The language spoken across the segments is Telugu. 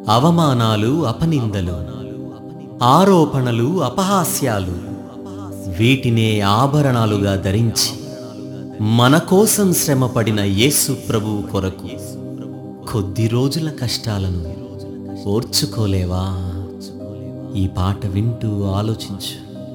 అవమానాలు అపనిందలు ఆరోపణలు అపహాస్యాలు వీటినే ఆభరణాలుగా ధరించి మన కోసం శ్రమపడిన యేసు ప్రభువు కొరకు కొద్ది రోజుల కష్టాలను ఓర్చుకోలేవా ఈ పాట వింటూ ఆలోచించు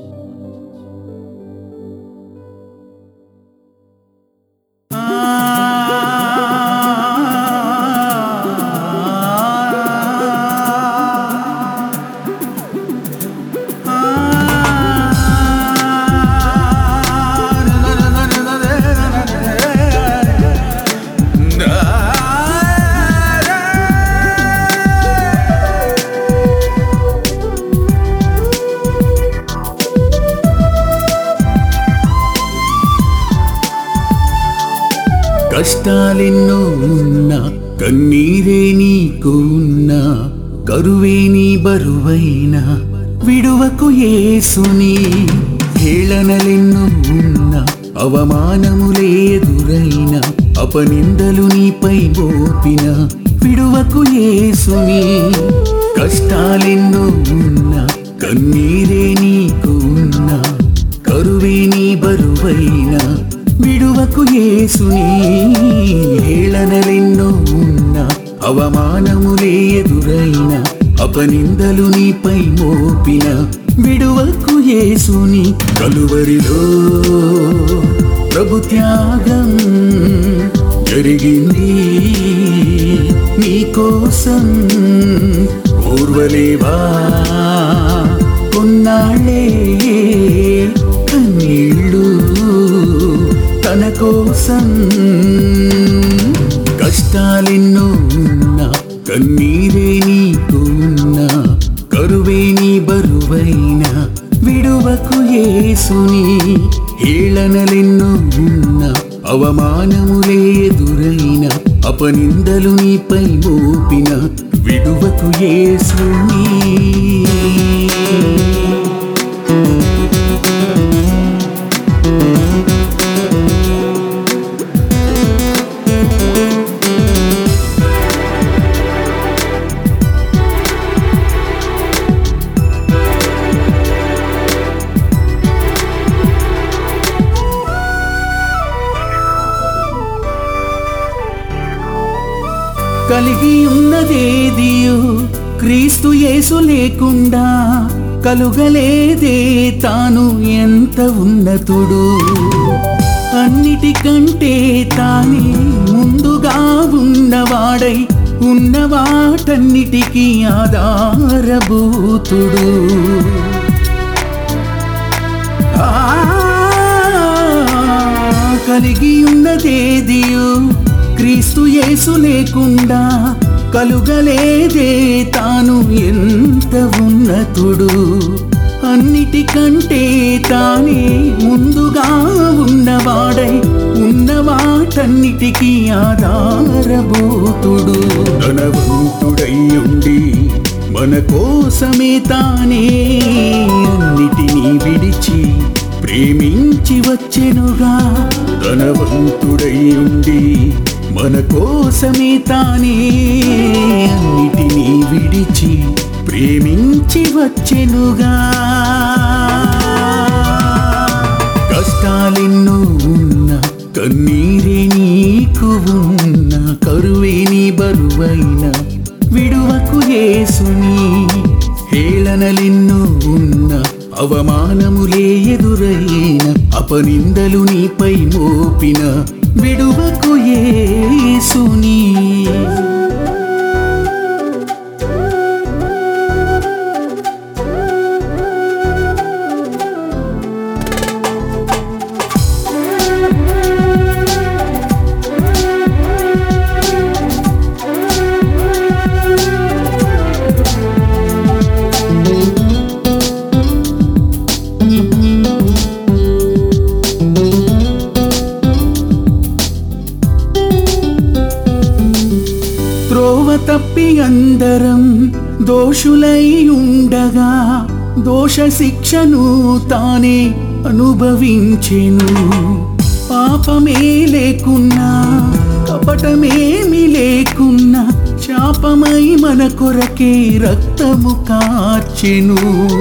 కష్టాలెన్నో ఉన్నా కన్నీరే నీకు ఉన్నా కరువే నీ బరువైన విడువకు యేసుని హేళనలెన్నో ఉన్నా అవమానములే ఎదురైన అపనిందలు నీపై మోపిన విడువకు యేసుని కష్టాలెన్నో ఉన్నా కన్నీరే నీకు ఉన్నా కరువే నీ బరువైన విడువకు యేసుని హేళనలెన్నో ఉన్న అవమానములే ఎదురైన అపనిందలు నీపై మోపిన విడువకు యేసుని కలువరిలో ప్రభు త్యాగం జరిగింది నీకోసం ఓర్వలేవా కొన్నాళ్ళే కన్నీళ్ళు తన కోసం కష్టాలెన్నో ఉన్నా కన్నీరే నీకు ఉన్నా కరువే నీ బరువైన విడువకు యేసుని హేళనలెన్నో ఉన్నా అవమానములే ఎదురైన అపనిందలు నీపై మోపిన విడువకు యేసుని కలిగి ఉన్నదేదియు క్రీస్తు యేసు లేకుండా కలుగలేదే తాను ఎంత ఉన్నతుడు అన్నిటికంటే తానే ముందుగా ఉన్నవాడై ఉన్నవాటన్నిటికీ ఆధారభూతుడు ఆ కలిగి ఉన్నదేదియు క్రీస్తు యేసు లేకుండా కలుగలేదే తాను ఎంత ఉన్నతుడు అన్నిటికంటే తానే ముందుగా ఉన్నవాడై ఉన్నవాటన్నిటికీ ఆధారభూతుడు ధనవంతుడై ఉండి మన కోసమే తానే అన్నిటినీ విడిచి ప్రేమించి వచ్చెనుగా ధనవంతుడై ఉండి మన కోసమే తానే అన్నిటినీ విడిచి ప్రేమించి వచ్చెనుగా కష్టాలెన్నో ఉన్న కన్నీరే నీకు ఉన్న కరువే నీ బరువైన విడువకు యేసుని హేళనలెన్నో ఉన్న అవమానములే ఎదురైన అపనిందలు నీపై మోపిన విడువకు యేసుని త్రోవ తప్పి అందరం దోషులై ఉండగా దోష శిక్షను తానే అనుభవించెను పాపమే లేకున్నా కపటమేమి లేకున్నా శాపమై మన కొరకే రక్తము కార్చెను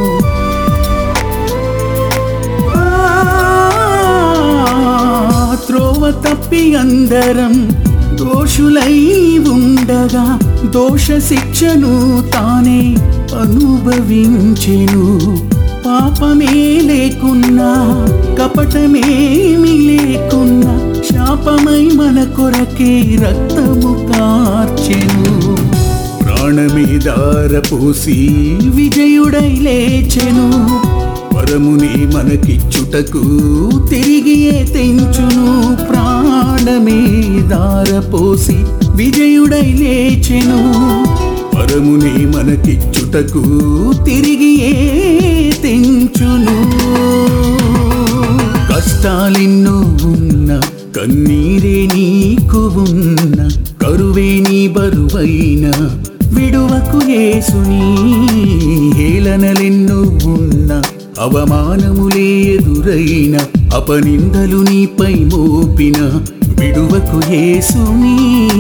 ఆ, త్రోవ తప్పి అందరం దోషులై ఉండగా దోష శిక్షను తానే అనుభవించెను పాపమే లేకున్నా కపటమేమి లేకున్నా శాపమై మన కొరకే రక్తము కార్చెను ప్రాణమే దారపోసి విజయుడై లేచెను వరముని మనకిచ్చుటకు తిరిగియే తెంచును ప్రాణమే దారపోసి విజయుడై లేచెను వరముని మనకిచ్చుటకు తిరిగియే తెంచును కష్టాలెన్నో ఉన్న కన్నీరే నీకు ఉన్న కరువే నీ బరువైన విడువకు యేసుని హేళనలెన్నో ఉన్న అవమానములే ఎదురైన అపనిందలు నీపై మోపిన విడువకు యేసుని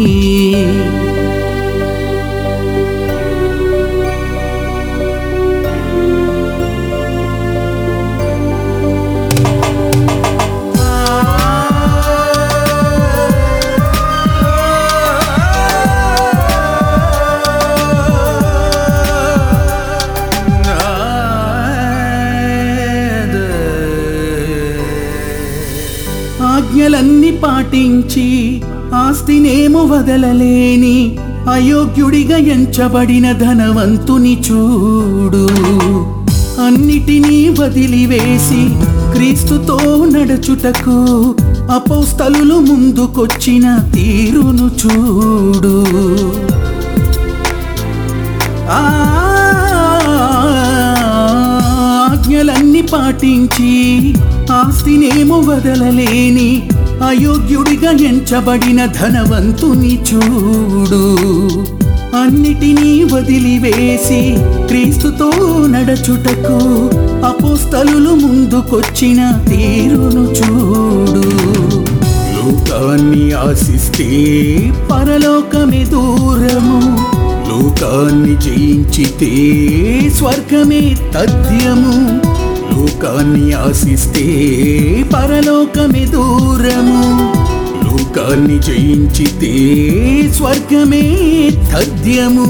ఆజ్ఞలన్నీ పాటించి ఆస్తినేమో వదలలేని అయోగ్యుడిగా ఎంచబడిన ధనవంతుని చూడు అన్నిటినీ వదిలివేసి క్రీస్తుతో నడుచుటకు అపోస్తలులు ముందుకొచ్చిన తీరును చూడు ఆజ్ఞలన్నీ పాటించి ఆస్తినేమో వదలలేని అయోగ్యుడిగా ఎంచబడిన ధనవంతుని చూడు అన్నిటినీ వదిలివేసి క్రీస్తుతో నడచుటకు అపోస్తలులు ముందుకొచ్చిన తీరును చూడు లోకాన్ని ఆశిస్తే పరలోకమే దూరము లోకాన్ని జయించితే స్వర్గమే తథ్యము లోకాన్ని ఆశిస్తే పరలోకమే దూరము లోకాన్ని జయించితే స్వర్గమే తథ్యము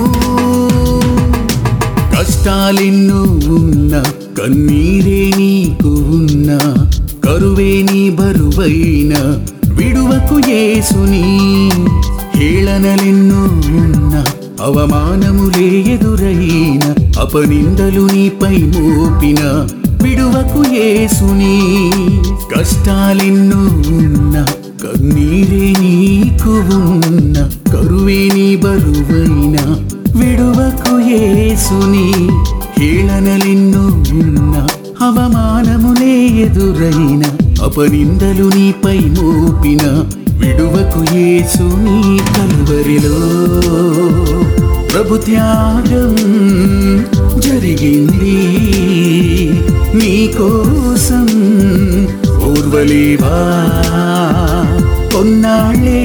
కష్టాలెన్నో ఉన్న కన్నీరే నీకు ఉన్న కరువే నీ బరువైన విడువకు యేసుని హేళనలెన్నో ఉన్న అవమానములే ఎదురైన అపనిందలు నీపై మోపిన విడువకు యేసుని కష్టాలెన్నో ఉన్న కన్నీరే నీకు ఉన్న కరువే నీ బరువైన విడువకు యేసుని హేళనలెన్నో ఉన్న అవమానములే ఎదురైన అపనిందలు నీపై మోపిన విడువకు యేసుని కలువరిలో ప్రభు త్యాగం జరిగింది నీ కోసం ఊర్వలేవా కొన్నాళ్ళే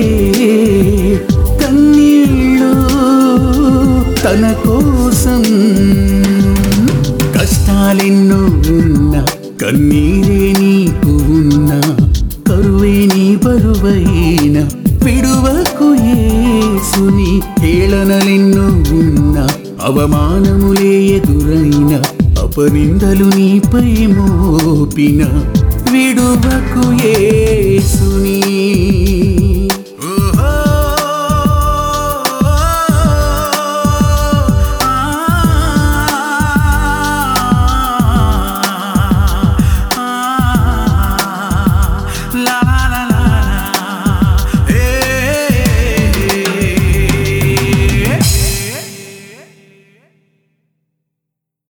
కన్నీళ్ళు తన కోసం కష్టాలెన్నో ఉన్న కన్నీరే నీకు ఉన్న కరువే నీ బరువైన విడువకు యేసుని హేళనలెన్నో ఉన్న అవమానములే ఎదురైన అపనిందలు నీపై మోపిన విడువకు యేసుని